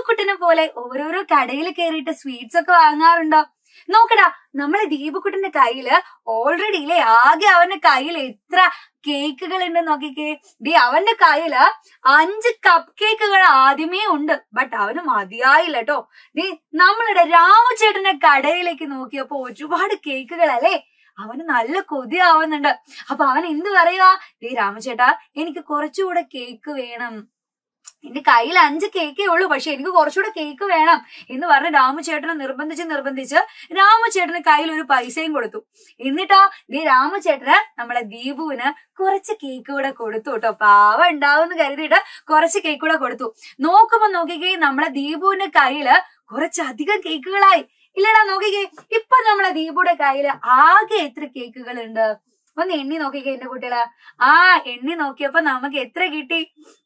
ദീപക്കുട്ടനെ പോലെ ഓരോരോ കടയിൽ കയറിയിട്ട് സ്വീറ്റ്സ് ഒക്കെ വാങ്ങാറുണ്ടോ നോക്കടാ നമ്മളെ ദീപക്കുട്ടന്റെ കയ്യില് ഓൾറെഡി ഇല്ലേ ആകെ അവന്റെ കയ്യിൽ എത്ര കേക്കുകൾ ഉണ്ട് നോക്കിക്കേ ഡി അവന്റെ കയ്യില് അഞ്ച് കപ്പ് കേക്കുകൾ ആദ്യമേ ഉണ്ട് ബട്ട് അവന് മതിയായില്ല കേട്ടോ ഡി നമ്മളുടെ രാമചേട്ടന്റെ കടയിലേക്ക് നോക്കിയപ്പോ ഒരുപാട് കേക്കുകൾ അല്ലേ അവന് നല്ല കൊതിയാവുന്നുണ്ട് അപ്പൊ അവൻ എന്ത് പറയുക ഡേ രാമചേട്ടാ എനിക്ക് കുറച്ചുകൂടെ കേക്ക് വേണം എന്റെ കയ്യിൽ അഞ്ച് കേക്കേ ഉള്ളൂ പക്ഷെ എനിക്ക് കുറച്ചുകൂടെ കേക്ക് വേണം എന്ന് പറഞ്ഞ് രാമചേട്ടനെ നിർബന്ധിച്ച് നിർബന്ധിച്ച് രാമചേട്ടന് കയ്യിൽ ഒരു പൈസയും കൊടുത്തു എന്നിട്ടോ ദേ രാമചേട്ടന് നമ്മളെ ദീപുവിന് കുറച്ച് കേക്ക് കൂടെ കൊടുത്തു കേട്ടോ പാവ ഉണ്ടാവും കരുതിയിട്ട് കുറച്ച് കേക്ക് കൂടെ കൊടുത്തു നോക്കുമ്പോ നോക്കിക്കേ നമ്മളെ ദീപുവിന്റെ കയ്യില് കുറച്ചധികം കേക്കുകളായി ഇല്ലടാ നോക്കിക്കേ ഇപ്പൊ നമ്മളെ ദീപുയുടെ കയ്യില് ആകെ എത്ര കേക്കുകൾ ഉണ്ട് ഒന്ന് എണ്ണി നോക്കിക്കേ എന്റെ കുട്ടികള് ആ എണ്ണി നോക്കിയപ്പോ നമുക്ക് എത്ര കിട്ടി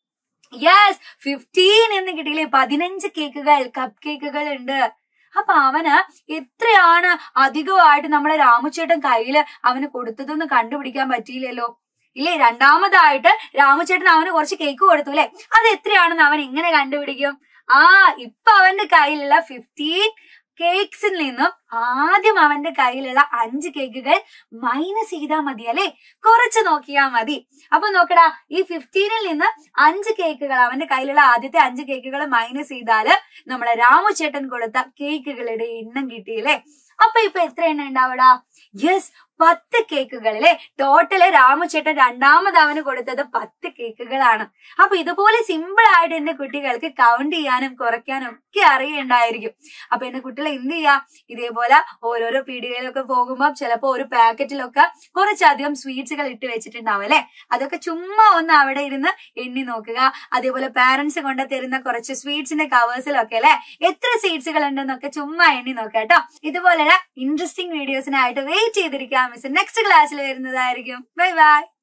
യെസ് ഫിഫ്റ്റീൻ എന്ന് കിട്ടിയില്ലേ പതിനഞ്ച് കേക്കുകൾ കപ്പ് കേക്കുകൾ ഉണ്ട് അപ്പൊ അവന് എത്രയാണ് അധികമായിട്ട് നമ്മളെ രാമചേട്ടൻ കയ്യില് അവന് കൊടുത്തതെന്ന് കണ്ടുപിടിക്കാൻ പറ്റിയില്ലല്ലോ ഇല്ലേ രണ്ടാമതായിട്ട് രാമചേട്ടൻ അവന് കുറച്ച് കേക്ക് കൊടുത്തു അല്ലെ അത് എത്രയാണെന്ന് അവൻ എങ്ങനെ കണ്ടുപിടിക്കും ആ ഇപ്പൊ അവന്റെ കയ്യിലുള്ള ഫിഫ്റ്റീൻ കേക്സിൽ നിന്നും ആദ്യം അവന്റെ കയ്യിലുള്ള അഞ്ച് കേക്കുകൾ മൈനസ് ചെയ്താൽ മതി അല്ലെ കുറച്ച് നോക്കിയാൽ മതി അപ്പൊ നോക്കടാ ഈ ഫിഫ്റ്റീനിൽ നിന്ന് അഞ്ച് കേക്കുകൾ അവന്റെ കയ്യിലുള്ള ആദ്യത്തെ അഞ്ച് കേക്കുകൾ മൈനസ് ചെയ്താല് നമ്മളെ രാമുചേട്ടൻ കൊടുത്ത കേക്കുകളുടെ എണ്ണം കിട്ടിയില്ലേ അപ്പൊ ഇപ്പൊ എത്ര എണ്ണം ഉണ്ടാവടാ യെസ് പത്ത് കേക്കുകളിലെ ടോട്ടല് രാമചേട്ടൻ രണ്ടാമത് അവന് കൊടുത്തത് പത്ത് കേക്കുകളാണ് അപ്പൊ ഇതുപോലെ സിമ്പിൾ ആയിട്ട് എന്റെ കുട്ടികൾക്ക് കൗണ്ട് ചെയ്യാനും കുറയ്ക്കാനും ഒക്കെ അറിയണ്ടായിരിക്കും അപ്പൊ എന്റെ കുട്ടികൾ എന്ത് ചെയ്യാ ഇതേപോലെ ഓരോരോ പീടികയിലൊക്കെ പോകുമ്പോൾ ചിലപ്പോ ഒരു പാക്കറ്റിലൊക്കെ കുറച്ചധികം സ്വീറ്റ്സുകൾ ഇട്ട് വെച്ചിട്ടുണ്ടാവും അല്ലെ അതൊക്കെ ചുമ്മാ ഒന്ന് അവിടെ ഇരുന്ന് എണ്ണി നോക്കുക അതേപോലെ പാരന്റ്സ് കൊണ്ട് തരുന്ന കുറച്ച് സ്വീറ്റ്സിന്റെ കവേഴ്സിലൊക്കെ അല്ലെ എത്ര സ്വീറ്റ്സുകൾ ഉണ്ടെന്നൊക്കെ ചുമ്മാ എണ്ണി നോക്കാം കേട്ടോ ഇതുപോലെയുള്ള ഇൻട്രസ്റ്റിംഗ് വീഡിയോസിനായിട്ട് വെയിറ്റ് ചെയ്തിരിക്കാം മിസ് നെക്സ്റ്റ് ക്ലാസ്സിൽ വരുന്നതായിരിക്കും ബൈ ബൈ